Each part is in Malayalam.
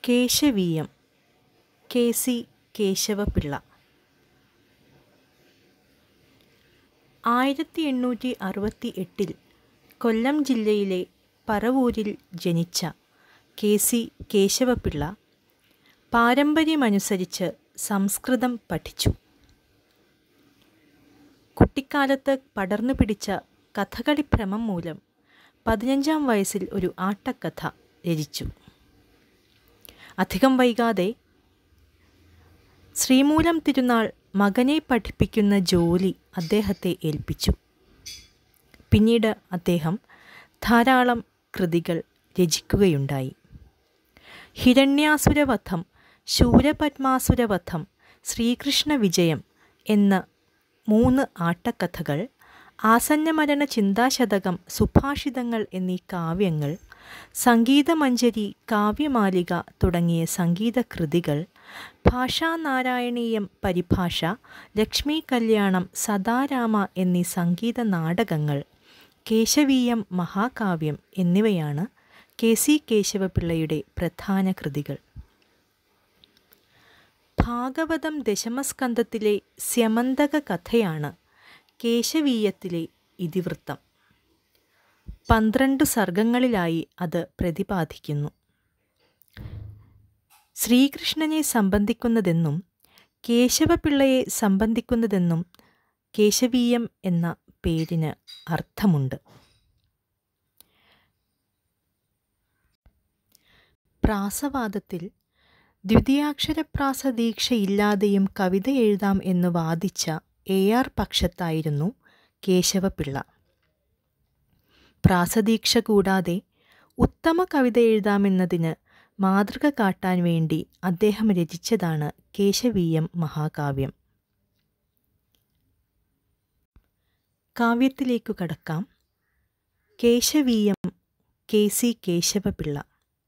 കേശവീയം കെ സി കേശവപിള്ള ആയിരത്തി എണ്ണൂറ്റി അറുപത്തി എട്ടിൽ കൊല്ലം ജില്ലയിലെ പറവൂരിൽ ജനിച്ച കെ സി കേശവപിള്ള പാരമ്പര്യമനുസരിച്ച് സംസ്കൃതം പഠിച്ചു കുട്ടിക്കാലത്ത് പടർന്നു പിടിച്ച കഥകളിഭ്രമം മൂലം പതിനഞ്ചാം വയസ്സിൽ ഒരു ആട്ടക്കഥ രചിച്ചു അധികം വൈകാതെ ശ്രീമൂലം തിരുനാൾ മകനെ പഠിപ്പിക്കുന്ന ജോലി അദ്ദേഹത്തെ ഏൽപ്പിച്ചു പിന്നീട് അദ്ദേഹം ധാരാളം കൃതികൾ രചിക്കുകയുണ്ടായി ഹിരണ്യാസുരവധം ശൂരപത്മാസുരവധം ശ്രീകൃഷ്ണ വിജയം എന്ന മൂന്ന് ആട്ടക്കഥകൾ ആസന്നമരണ ചിന്താശതകം സുഭാഷിതങ്ങൾ എന്നീ കാവ്യങ്ങൾ സംഗീതമഞ്ജരി കാവ്യമാലിക തുടങ്ങിയ സംഗീതകൃതികൾ ഭാഷാനാരായണീയം പരിഭാഷ ലക്ഷ്മി കല്യാണം സദാരാമ എന്നീ സംഗീത നാടകങ്ങൾ കേശവീയം മഹാകാവ്യം എന്നിവയാണ് കെ സി കേശവപിള്ളയുടെ പ്രധാന കൃതികൾ ഭാഗവതം ദശമസ്കന്ധത്തിലെ സ്യമന്തക കഥയാണ് കേശവീയത്തിലെ ഇതിവൃത്തം പന്ത്രണ്ട് സർഗങ്ങളിലായി അത് പ്രതിപാദിക്കുന്നു ശ്രീകൃഷ്ണനെ സംബന്ധിക്കുന്നതെന്നും കേശവപിള്ളയെ സംബന്ധിക്കുന്നതെന്നും കേശവീയം എന്ന പേരിന് അർത്ഥമുണ്ട് പ്രാസവാദത്തിൽ ദ്വിതീയാക്ഷരപ്രാസ ദീക്ഷയില്ലാതെയും കവിത എഴുതാം എന്ന് വാദിച്ച എ ആർ പക്ഷത്തായിരുന്നു കേശവപിള്ള പ്രാസദീക്ഷ കൂടാതെ ഉത്തമ കവിത എഴുതാമെന്നതിന് മാതൃക കാട്ടാൻ വേണ്ടി അദ്ദേഹം രചിച്ചതാണ് കേശവീയം മഹാകാവ്യം കാവ്യത്തിലേക്കു കടക്കാം കേശവീയം കെ സി കേശവപിള്ള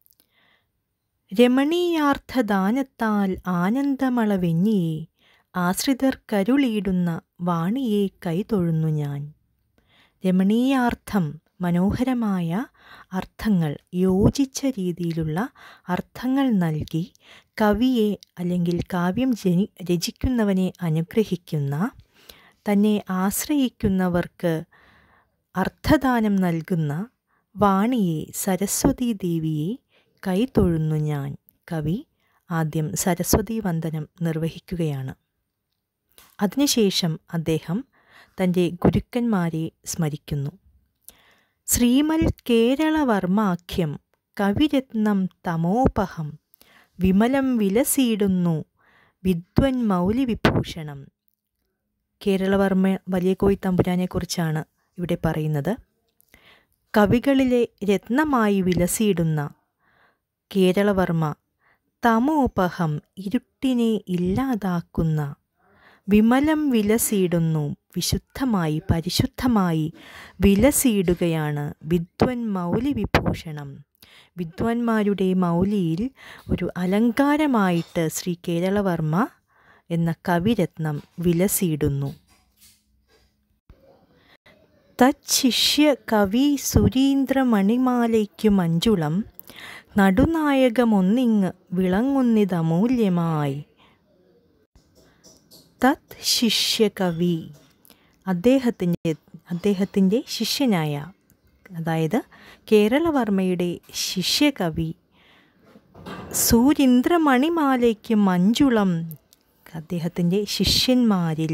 രമണീയാർത്ഥദാനത്താൽ ആനന്ദമളവെഞ്ഞിയെ ആശ്രിതർ കരുളിയിടുന്ന വാണിയെ കൈതൊഴുന്നു ഞാൻ രമണീയാർത്ഥം മനോഹരമായ അർത്ഥങ്ങൾ യോജിച്ച രീതിയിലുള്ള അർത്ഥങ്ങൾ നൽകി കവിയെ അല്ലെങ്കിൽ കാവ്യം ജനി രചിക്കുന്നവനെ അനുഗ്രഹിക്കുന്ന തന്നെ ആശ്രയിക്കുന്നവർക്ക് അർത്ഥദാനം നൽകുന്ന വാണിയെ സരസ്വതീ ദേവിയെ കൈതൊഴുന്നു ഞാൻ കവി ആദ്യം സരസ്വതി വന്ദനം നിർവഹിക്കുകയാണ് അതിനുശേഷം അദ്ദേഹം തൻ്റെ ഗുരുക്കന്മാരെ സ്മരിക്കുന്നു ശ്രീമൽ കേരളവർമാഖ്യം കവിരത്നം തമോപഹം വിമലം വിലസിയിടുന്നു വിദ്വൻ മൗലിവിഭൂഷണം കേരളവർമ്മ വലിയ കോയി തമ്പുരാനെക്കുറിച്ചാണ് ഇവിടെ പറയുന്നത് കവികളിലെ രത്നമായി വിലസിയിടുന്ന കേരളവർമ്മ തമോപഹം ഇരുട്ടിനെ ഇല്ലാതാക്കുന്ന വിമലം വിലസിയിടുന്നു വിശുദ്ധമായി പരിശുദ്ധമായി വിലസിയിടുകയാണ് വിദ്വൻ മൗലി വിഭൂഷണം വിദ്വാൻമാരുടെ മൗലിയിൽ ഒരു അലങ്കാരമായിട്ട് ശ്രീ കേരളവർമ്മ എന്ന കവിരത്നം വിലസിയിടുന്നു തച്ഛിഷ്യ കവി സുരീന്ദ്രമണിമാലയ്ക്കു മഞ്ജുളം നടുനായകമൊന്നിങ്ങ് വിളങ്ങുന്നിതമൂല്യമായി തത് ശിഷ്യകവി അദ്ദേഹത്തിൻ്റെ അദ്ദേഹത്തിൻ്റെ ശിഷ്യനായ അതായത് കേരളവർമ്മയുടെ ശിഷ്യകവി സൂരീന്ദ്രമണിമാലയ്ക്ക് മഞ്ജുളം അദ്ദേഹത്തിൻ്റെ ശിഷ്യന്മാരിൽ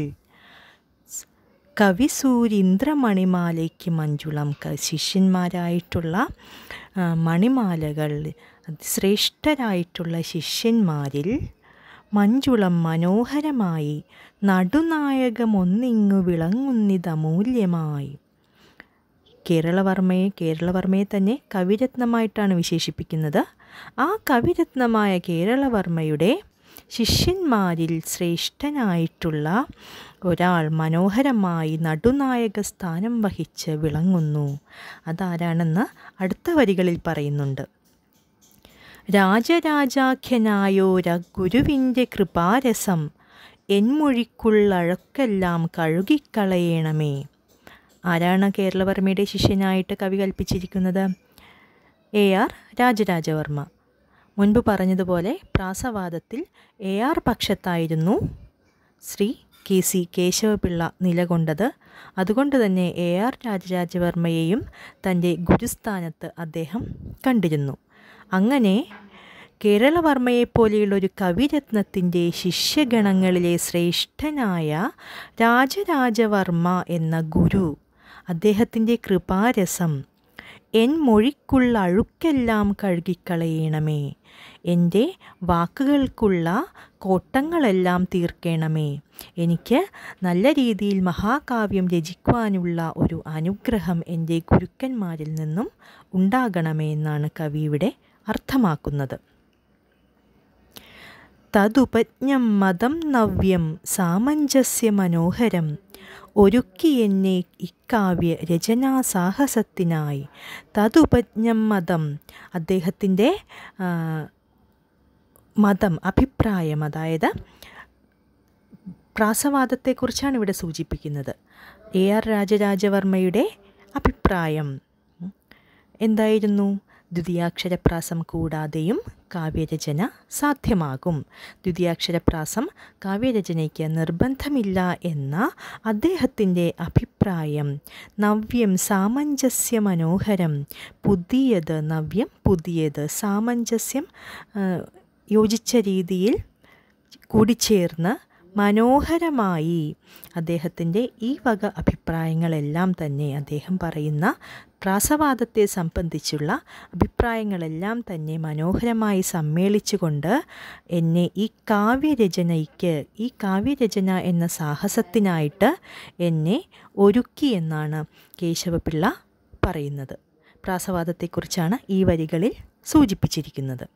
കവി സൂരീന്ദ്രമണിമാലയ്ക്ക് മഞ്ജുളം ശിഷ്യന്മാരായിട്ടുള്ള മണിമാലകൾ ശ്രേഷ്ഠരായിട്ടുള്ള ശിഷ്യന്മാരിൽ മഞ്ജുളം മനോഹരമായി നടുനായകമൊന്നിങ്ങു വിളങ്ങുന്നിതമൂല്യമായി കേരളവർമ്മയെ കേരളവർമ്മയെ തന്നെ കവിരത്നമായിട്ടാണ് വിശേഷിപ്പിക്കുന്നത് ആ കവിരത്നമായ കേരളവർമ്മയുടെ ശിഷ്യന്മാരിൽ ശ്രേഷ്ഠനായിട്ടുള്ള ഒരാൾ മനോഹരമായി നടുനായക സ്ഥാനം വഹിച്ച് വിളങ്ങുന്നു അതാരാണെന്ന് അടുത്ത വരികളിൽ പറയുന്നുണ്ട് രാജരാജാഖ്യനായോര ഗുരുവിൻ്റെ കൃപാരസം എന്മൊഴിക്കുള്ളഴക്കെല്ലാം കഴുകിക്കളയണമേ ആരാണ് കേരളവർമ്മയുടെ ശിഷ്യനായിട്ട് കവി കൽപ്പിച്ചിരിക്കുന്നത് എ ആർ രാജരാജവർമ്മ മുൻപ് പറഞ്ഞതുപോലെ പ്രാസവാദത്തിൽ എ ആർ പക്ഷത്തായിരുന്നു ശ്രീ കെ സി കേശവപിള്ള നിലകൊണ്ടത് അതുകൊണ്ട് തന്നെ എ ആർ രാജരാജവർമ്മയെയും തൻ്റെ ഗുരുസ്ഥാനത്ത് അദ്ദേഹം കണ്ടിരുന്നു അങ്ങനെ കേരളവർമ്മയെപ്പോലെയുള്ള ഒരു കവിരത്നത്തിൻ്റെ ശിഷ്യഗണങ്ങളിലെ ശ്രേഷ്ഠനായ രാജരാജവർമ്മ എന്ന ഗുരു അദ്ദേഹത്തിൻ്റെ കൃപാരസം എൻ മൊഴിക്കുള്ള അഴുക്കെല്ലാം കഴുകിക്കളയണമേ എൻ്റെ വാക്കുകൾക്കുള്ള കോട്ടങ്ങളെല്ലാം തീർക്കണമേ എനിക്ക് നല്ല രീതിയിൽ മഹാകാവ്യം രചിക്കുവാനുള്ള ഒരു അനുഗ്രഹം എൻ്റെ ഗുരുക്കന്മാരിൽ നിന്നും ഉണ്ടാകണമേ എന്നാണ് കവി ഇവിടെ അർത്ഥമാക്കുന്നത് തതുപജ്ഞം മതം നവ്യം സാമഞ്ജസ്യ മനോഹരം ഒരുക്കി എന്നെ ഇക്കാവ്യ രചനാസാഹസത്തിനായി തതുപജ്ഞം മതം അദ്ദേഹത്തിൻ്റെ മതം അഭിപ്രായം അതായത് പ്രാസവാദത്തെക്കുറിച്ചാണ് ഇവിടെ സൂചിപ്പിക്കുന്നത് എ ആർ രാജരാജവർമ്മയുടെ അഭിപ്രായം എന്തായിരുന്നു ദ്വിതീയാക്ഷരപ്രാസം കൂടാതെയും കാവ്യരചന സാധ്യമാകും ദ്വിതീയാക്ഷരപ്രാസം കാവ്യരചനയ്ക്ക് നിർബന്ധമില്ല എന്ന അദ്ദേഹത്തിൻ്റെ അഭിപ്രായം നവ്യം സാമഞ്ജസ്യ മനോഹരം പുതിയത് നവ്യം പുതിയത് സാമഞ്ജസ്യം യോജിച്ച രീതിയിൽ കൂടിച്ചേർന്ന് മനോഹരമായി അദ്ദേഹത്തിൻ്റെ ഈ വക അഭിപ്രായങ്ങളെല്ലാം തന്നെ അദ്ദേഹം പറയുന്ന പ്രാസവാദത്തെ സംബന്ധിച്ചുള്ള അഭിപ്രായങ്ങളെല്ലാം തന്നെ മനോഹരമായി സമ്മേളിച്ചുകൊണ്ട് എന്നെ ഈ കാവ്യരചനയ്ക്ക് ഈ കാവ്യരചന എന്ന സാഹസത്തിനായിട്ട് എന്നെ ഒരുക്കി എന്നാണ് കേശവപിള്ള പറയുന്നത് പ്രാസവാദത്തെക്കുറിച്ചാണ് ഈ വരികളിൽ സൂചിപ്പിച്ചിരിക്കുന്നത്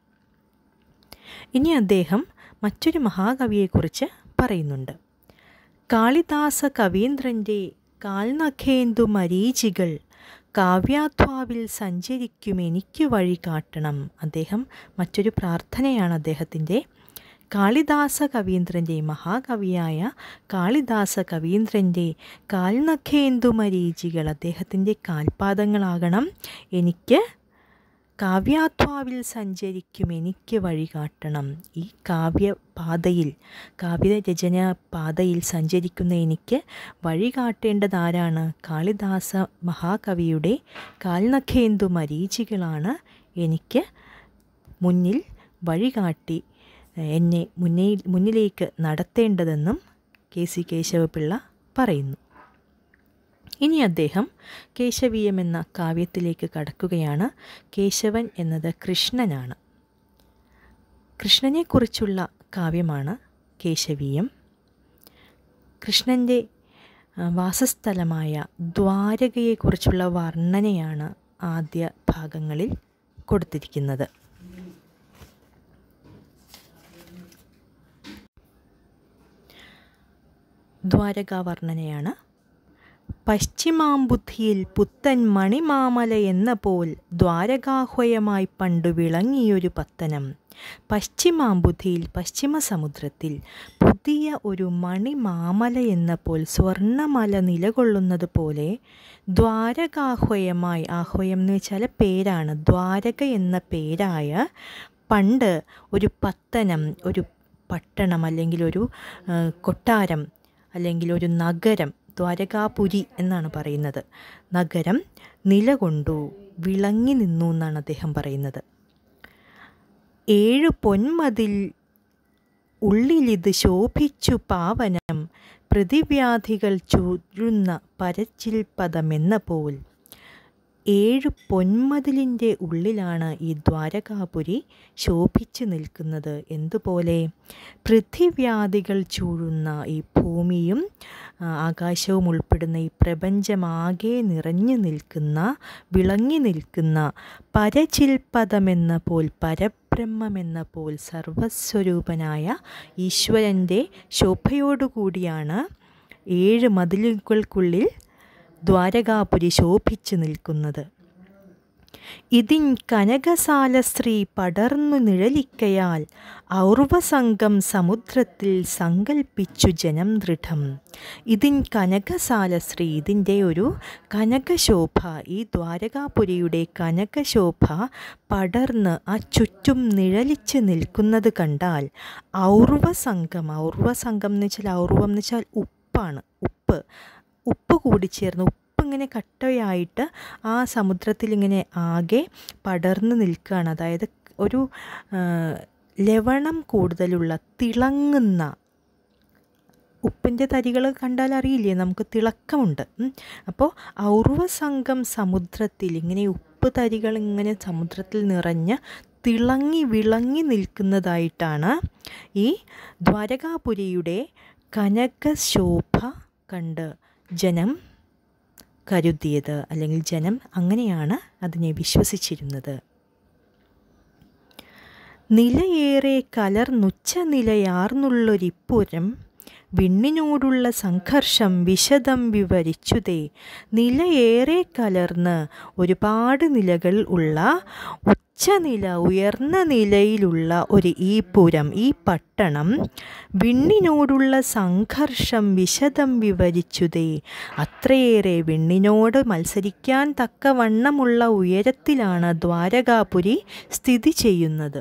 ഇനി അദ്ദേഹം മറ്റൊരു മഹാകവിയെക്കുറിച്ച് പറയുന്നുണ്ട് കാളിദാസ കവീന്ദ്രൻ്റെ കാൽനഖേന്ദു മരീചികൾ കാവ്യാത്വാവിൽ സഞ്ചരിക്കും എനിക്ക് വഴി കാട്ടണം അദ്ദേഹം മറ്റൊരു പ്രാർത്ഥനയാണ് അദ്ദേഹത്തിൻ്റെ കാളിദാസ കവീന്ദ്രൻ്റെ മഹാകവിയായ കാളിദാസ കവീന്ദ്രൻ്റെ കാൽനഖേന്ദു മരീചികൾ അദ്ദേഹത്തിൻ്റെ കാൽപാദങ്ങളാകണം എനിക്ക് കാവ്യാത്വാവിൽ സഞ്ചരിക്കും എനിക്ക് വഴി കാട്ടണം ഈ കാവ്യപാതയിൽ കാവ്യരചന പാതയിൽ സഞ്ചരിക്കുന്ന എനിക്ക് വഴി കാട്ടേണ്ടതാരാണ് കാളിദാസ മഹാകവിയുടെ കാൽനഖേന്ദു മരീചികളാണ് എനിക്ക് മുന്നിൽ വഴികാട്ടി എന്നെ മുന്നേ മുന്നിലേക്ക് നടത്തേണ്ടതെന്നും കെ സി കേശവപിള്ള പറയുന്നു ഇനി അദ്ദേഹം കേശവീയം എന്ന കാവ്യത്തിലേക്ക് കടക്കുകയാണ് കേശവൻ എന്നത് കൃഷ്ണനാണ് കൃഷ്ണനെക്കുറിച്ചുള്ള കാവ്യമാണ് കേശവീയം കൃഷ്ണൻ്റെ വാസസ്ഥലമായ ദ്വാരകയെക്കുറിച്ചുള്ള വർണ്ണനയാണ് ആദ്യ ഭാഗങ്ങളിൽ കൊടുത്തിരിക്കുന്നത് ദ്വാരകാ വർണ്ണനയാണ് പശ്ചിമാംബുദ്ധിയിൽ പുത്തൻ മണിമാമല എന്ന പോൽ ദ്വാരകാഹ്വയമായി പണ്ടു വിളങ്ങിയൊരു പത്തനം പശ്ചിമാംബുദ്ധിയിൽ പശ്ചിമ സമുദ്രത്തിൽ പുതിയ ഒരു മണിമാമല എന്ന പോൽ സ്വർണ്ണമല നിലകൊള്ളുന്നത് പോലെ ദ്വാരകാഹ്വയമായി ആഹ്വയം എന്ന് വെച്ചാൽ പേരാണ് ദ്വാരക എന്ന പേരായ പണ്ട് ഒരു പത്തനം ഒരു പട്ടണം അല്ലെങ്കിൽ ഒരു കൊട്ടാരം അല്ലെങ്കിൽ ഒരു നഗരം ദ്വാരകാപുരി എന്നാണ് പറയുന്നത് നഗരം നിലകൊണ്ടു വിളങ്ങി നിന്നു എന്നാണ് അദ്ദേഹം പറയുന്നത് ഏഴ് പൊന്മതിൽ ഉള്ളിലിത് ശോഭിച്ചു പാവനം പ്രതിവ്യാധികൾ ചുരുന്ന പരച്ചിൽ പദമെന്ന പോൽ ഏഴ് പൊന്മതിലിൻ്റെ ഉള്ളിലാണ് ഈ ദ്വാരകാപുരി ശോഭിച്ചു നിൽക്കുന്നത് എന്തുപോലെ പൃഥിവ്യാധികൾ ചൂഴുന്ന ഈ ഭൂമിയും ആകാശവും ഉൾപ്പെടുന്ന ഈ പ്രപഞ്ചമാകെ നിറഞ്ഞു നിൽക്കുന്ന വിളങ്ങി നിൽക്കുന്ന പരചിൽപദമെന്ന പോൽ പരബ്രഹ്മമെന്ന പോൽ സർവസ്വരൂപനായ ഈശ്വരൻ്റെ ശോഭയോടുകൂടിയാണ് ഏഴ് മതിലുകൾക്കുള്ളിൽ ദ്വാരകാപുരി ശോഭിച്ചു നിൽക്കുന്നത് ഇതിൻ കനകസാലശ്രീ പടർന്നു നിഴലിക്കയാൽ ഔർവസംഗം സമുദ്രത്തിൽ സങ്കൽപ്പിച്ചു ജനം ദൃഢം ഇതിൻ കനകസാലശ്രീ ഇതിൻ്റെ ഒരു കനകശോഭ ഈ ദ്വാരകാപുരിയുടെ കനകശോഭ പടർന്ന് ആ ചുറ്റും നിഴലിച്ച് നിൽക്കുന്നത് കണ്ടാൽ ഔർവസംഗം ഔർവസംഗം എന്ന് വെച്ചാൽ ഔർവം എന്ന് വെച്ചാൽ ഉപ്പാണ് ഉപ്പ് ഉപ്പ് കൂടിച്ചേർന്ന് ഉപ്പ് ഇങ്ങനെ കട്ടയായിട്ട് ആ സമുദ്രത്തിൽ ഇങ്ങനെ ആകെ പടർന്നു നിൽക്കുകയാണ് അതായത് ഒരു ലവണം കൂടുതലുള്ള തിളങ്ങുന്ന ഉപ്പിൻ്റെ തരികൾ കണ്ടാൽ അറിയില്ലേ നമുക്ക് തിളക്കമുണ്ട് അപ്പോൾ ഔർവസംഗം സമുദ്രത്തിൽ ഇങ്ങനെ ഉപ്പ് തരികൾ ഇങ്ങനെ സമുദ്രത്തിൽ നിറഞ്ഞ് തിളങ്ങി വിളങ്ങി നിൽക്കുന്നതായിട്ടാണ് ഈ ദ്വാരകാപുരിയുടെ കനകശോഭ കണ്ട് ജനം കരുതിയത് അല്ലെങ്കിൽ ജനം അങ്ങനെയാണ് അതിനെ വിശ്വസിച്ചിരുന്നത് നിലയേറെ കലർന്നുച്ച നിലയാർന്നുള്ളൊരിപ്പുരം വിണ്ണിനോടുള്ള സംഘർഷം വിശദം വിവരിച്ചുതേ നിലയേറെ കലർന്ന് ഒരുപാട് നിലകൾ ഉള്ള ഉച്ചനില ഉയർന്ന നിലയിലുള്ള ഒരു ഈ പുരം ഈ പട്ടണം വിണ്ണിനോടുള്ള സംഘർഷം വിശദം വിവരിച്ചുതേ അത്രയേറെ വിണ്ണിനോട് മത്സരിക്കാൻ തക്കവണ്ണമുള്ള ഉയരത്തിലാണ് ദ്വാരകാപുരി സ്ഥിതി ചെയ്യുന്നത്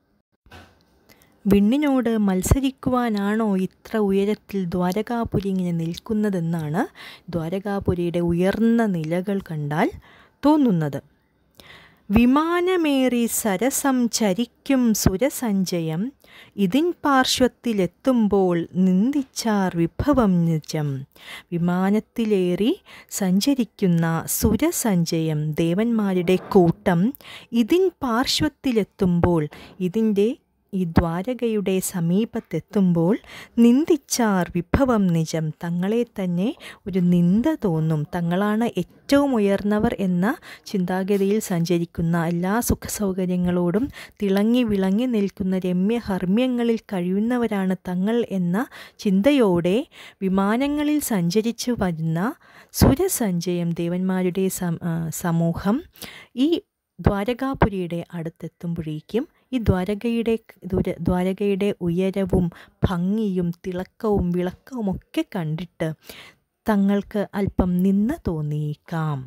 വിണ്ണിനോട് മത്സരിക്കുവാനാണോ ഇത്ര ഉയരത്തിൽ ദ്വാരകാപുരി ഇങ്ങനെ നിൽക്കുന്നതെന്നാണ് ദ്വാരകാപുരിയുടെ ഉയർന്ന നിലകൾ കണ്ടാൽ തോന്നുന്നത് വിമാനമേറി സരസം ചരിക്കും സുരസഞ്ചയം ഇതിൻ പാർശ്വത്തിലെത്തുമ്പോൾ നിന്ദിച്ചാർ വിഭവം നിജം വിമാനത്തിലേറി സഞ്ചരിക്കുന്ന സുരസഞ്ചയം ദേവന്മാരുടെ കൂട്ടം ഇതിൻ പാർശ്വത്തിലെത്തുമ്പോൾ ഇതിൻ്റെ ഈ ദ്വാരകയുടെ സമീപത്തെത്തുമ്പോൾ നിന്ദിച്ചാർ വിഭവം നിജം തങ്ങളെ തന്നെ ഒരു നിന്ദ തോന്നും തങ്ങളാണ് ഏറ്റവും ഉയർന്നവർ എന്ന ചിന്താഗതിയിൽ സഞ്ചരിക്കുന്ന എല്ലാ സുഖസൗകര്യങ്ങളോടും തിളങ്ങി വിളങ്ങി നിൽക്കുന്ന രമ്യ ഹർമ്മ്യങ്ങളിൽ കഴിയുന്നവരാണ് തങ്ങൾ എന്ന ചിന്തയോടെ വിമാനങ്ങളിൽ സഞ്ചരിച്ചു വരുന്ന സുരസഞ്ചയം ദേവന്മാരുടെ സമൂഹം ഈ ദ്വാരകാപുരിയുടെ അടുത്തെത്തുമ്പോഴേക്കും ഈ ദ്വാരകയുടെ ദുര ദ്വാരകയുടെ ഉയരവും ഭംഗിയും തിളക്കവും വിളക്കവും ഒക്കെ കണ്ടിട്ട് തങ്ങൾക്ക് അല്പം നിന്ന് തോന്നിയേക്കാം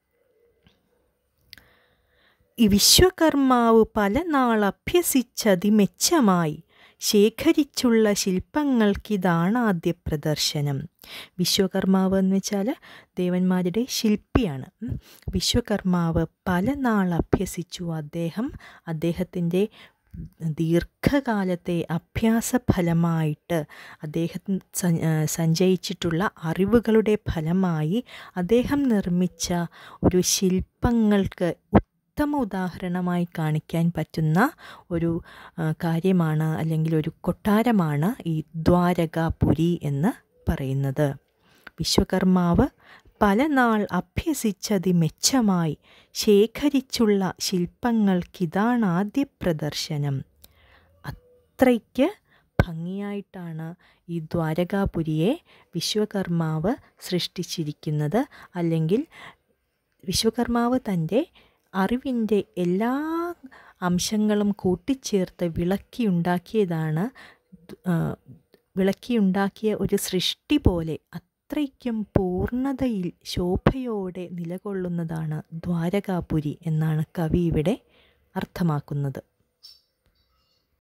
ഈ വിശ്വകർമാവ് പല നാൾ അഭ്യസിച്ചതിമെച്ചമായി ശേഖരിച്ചുള്ള ശില്പങ്ങൾക്കിതാണ് ആദ്യ പ്രദർശനം വിശ്വകർമാവ് എന്ന് വെച്ചാൽ ദേവന്മാരുടെ ശില്പിയാണ് വിശ്വകർമാവ് പല നാൾ അഭ്യസിച്ചു അദ്ദേഹം അദ്ദേഹത്തിൻ്റെ ദീർഘകാലത്തെ അഭ്യാസ ഫലമായിട്ട് അദ്ദേഹം സഞ്ചയിച്ചിട്ടുള്ള അറിവുകളുടെ ഫലമായി അദ്ദേഹം നിർമ്മിച്ച ഒരു ശില്പങ്ങൾക്ക് ഉത്തമ ഉദാഹരണമായി കാണിക്കാൻ പറ്റുന്ന ഒരു കാര്യമാണ് അല്ലെങ്കിൽ ഒരു കൊട്ടാരമാണ് ഈ ദ്വാരകാപുരി എന്ന് പറയുന്നത് വിശ്വകർമാവ് പല നാൾ അഭ്യസിച്ചതി മെച്ചമായി ശേഖരിച്ചുള്ള ശില്പങ്ങൾക്കിതാണ് ആദ്യ പ്രദർശനം അത്രയ്ക്ക് ഭംഗിയായിട്ടാണ് ഈ ദ്വാരകാപുരിയെ വിശ്വകർമാവ് സൃഷ്ടിച്ചിരിക്കുന്നത് അല്ലെങ്കിൽ വിശ്വകർമാവ് തൻ്റെ അറിവിൻ്റെ എല്ലാ അംശങ്ങളും കൂട്ടിച്ചേർത്ത് വിളക്കിയുണ്ടാക്കിയതാണ് വിളക്കിയുണ്ടാക്കിയ ഒരു സൃഷ്ടി പോലെ അത്രയ്ക്കും പൂർണ്ണതയിൽ ശോഭയോടെ നിലകൊള്ളുന്നതാണ് ദ്വാരകാപുരി എന്നാണ് കവി ഇവിടെ അർത്ഥമാക്കുന്നത്